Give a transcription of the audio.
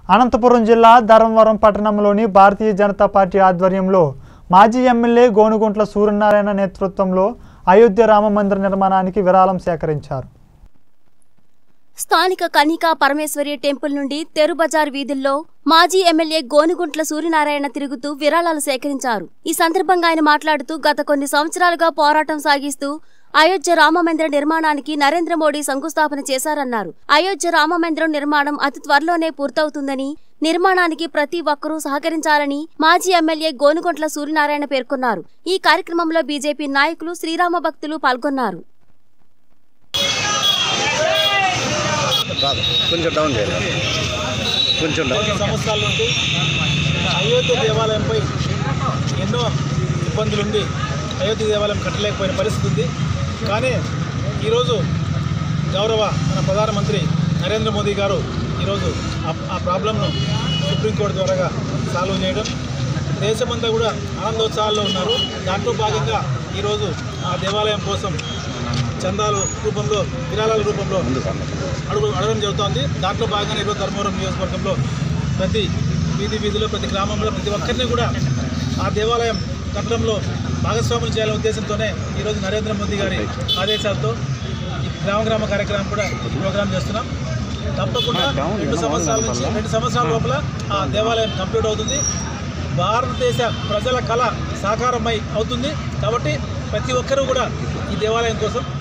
అనంతపురం జిల్లా ధర్మవరం పట్టణంలోని భారతీయ జనతా పార్టీ ఆధ్వర్యంలో మాజీ ఎమ్మెల్యే గోనుగుంట్ల సూర్యనారాయణ నేతృత్వంలో అయోధ్య రామ మందిర నిర్మాణానికి విరాళం సేకరించారు స్థానిక కనికా పరమేశ్వరి టెంపుల్ నుండి తెరుబజార్ వీధుల్లో మాజీ ఎమ్మెల్యే గోనుగుంట్ల సూర్యనారాయణ తిరుగుతూ విరాళాలు సేకరించారు ఈ సందర్భంగా ఆయన మాట్లాడుతూ గత కొన్ని సంవత్సరాలుగా పోరాటం సాగిస్తూ అయోధ్య రామమందిర నిర్మాణానికి నరేంద్ర మోడీ శంకుస్థాపన చేశారన్నారు అయోధ్య రామమందిరం నిర్మాణం అతి త్వరలోనే పూర్తవుతుందని నిర్మాణానికి ప్రతి ఒక్కరూ సహకరించాలని మాజీ ఎమ్మెల్యే గోనుగుంట్ల సూర్యనారాయణ పేర్కొన్నారు ఈ కార్యక్రమంలో బీజేపీ నాయకులు శ్రీరామ భక్తులు పాల్గొన్నారు కాదు కొంచెం డౌన్ చేయాలి కొంచెం డౌన్ కొన్ని సంవత్సరాల నుండి అయోధ్య దేవాలయంపై ఎన్నో ఇబ్బందులుండి అయోధ్య దేవాలయం కట్టలేకపోయిన పరిస్థితి ఉంది కానీ ఈరోజు గౌరవ మన ప్రధానమంత్రి నరేంద్ర మోదీ గారు ఈరోజు ఆ- ఆ ప్రాబ్లంను సుప్రీంకోర్టు ద్వారా సాల్వ్ చేయడం దేశమంతా కూడా ఆనందోత్సాహాల్లో ఉన్నారు దాంట్లో భాగంగా ఈరోజు ఆ దేవాలయం కోసం చందాలు రూపంలో విరాళాల రూపంలో అడుగు అడగడం జరుగుతోంది దాంట్లో భాగంగా ఈరోజు ధర్మవరం నియోజకవర్గంలో ప్రతి వీధి వీధిలో ప్రతి గ్రామంలో ప్రతి ఒక్కరిని కూడా ఆ దేవాలయం కట్టడంలో భాగస్వాములు చేయాలనే ఉద్దేశంతోనే ఈరోజు నరేంద్ర మోదీ గారి ఆదేశాలతో ఈ గ్రామ గ్రామ కార్యక్రమం కూడా ఈ ప్రోగ్రాం చేస్తున్నాం తప్పకుండా రెండు సంవత్సరాల నుంచి రెండు సంవత్సరాల లోపల ఆ దేవాలయం కంప్లీట్ అవుతుంది భారతదేశ ప్రజల కళ సాకారమై అవుతుంది కాబట్టి ప్రతి ఒక్కరూ కూడా ఈ దేవాలయం కోసం